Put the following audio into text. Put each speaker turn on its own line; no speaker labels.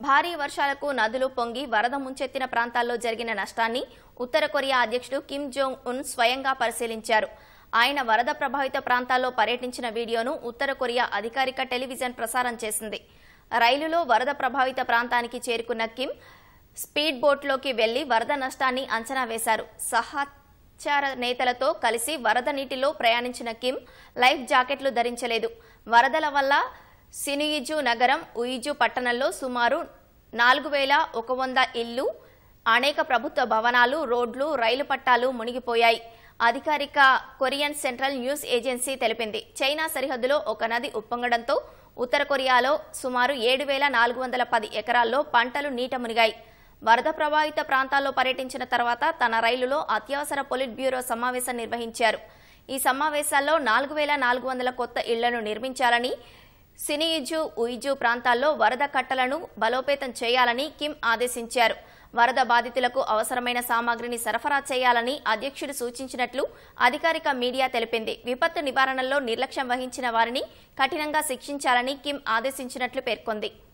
భారీ వర్షాలకు నదులు పొంగి వరద ముంచెత్తిన ప్రాంతాల్లో జరిగిన నష్టాన్ని ఉత్తర కొరియా అధ్యక్షుడు కిమ్ జోంగ్ ఉన్ స్వయంగా పరిశీలించారు ఆయన వరద ప్రభావిత ప్రాంతాల్లో పర్యటించిన వీడియోను ఉత్తర కొరియా అధికారిక టెలివిజన్ ప్రసారం చేసింది రైలులో వరద ప్రభావిత ప్రాంతానికి చేరుకున్న కిమ్ స్పీడ్ బోట్లోకి వెళ్లి వరద నష్టాన్ని అంచనా వేశారు సహచార నేతలతో కలిసి వరద నీటిలో ప్రయాణించిన కిమ్ లైఫ్ జాకెట్లు ధరించలేదు వరదల వల్ల సినుయిజు నగరం ఉయిజు పట్టణంలో సుమారు నాలుగు వేల ఒక వంద ఇళ్లు అనేక ప్రభుత్వ భవనాలు రోడ్లు రైలు పట్టాలు మునిగిపోయాయి అధికారిక కొరియన్ సెంట్రల్ న్యూస్ ఏజెన్సీ తెలిపింది చైనా సరిహద్దులో ఒక నది ఉప్పొంగడంతో ఉత్తర కొరియాలో సుమారు ఏడు వేల నాలుగు వందల పది ఎకరాల్లో పంటలు నీట మునిగాయి వరద ప్రభావిత ప్రాంతాల్లో పర్యటించిన తర్వాత తన రైలులో అత్యవసర పొలిట్ బ్యూరో సమావేశం నిర్వహించారు ఈ సమావేశాల్లో నాలుగు వేల నాలుగు వందల కొత్త ఇళ్లను నిర్మించాలని సినియిజు ఉయిజు ప్రాంతాల్లో వరద కట్టలను బలోపేతం చేయాలని కిమ్ ఆదేశించారు వరద బాధితులకు అవసరమైన సామాగ్రిని సరఫరా చేయాలని అధ్యక్షుడు సూచించినట్లు అధికారిక మీడియా తెలిపింది విపత్తు నివారణలో నిర్లక్ష్యం వహించిన వారిని కఠినంగా శిక్షించాలని కిమ్ ఆదేశించినట్లు పేర్కొంది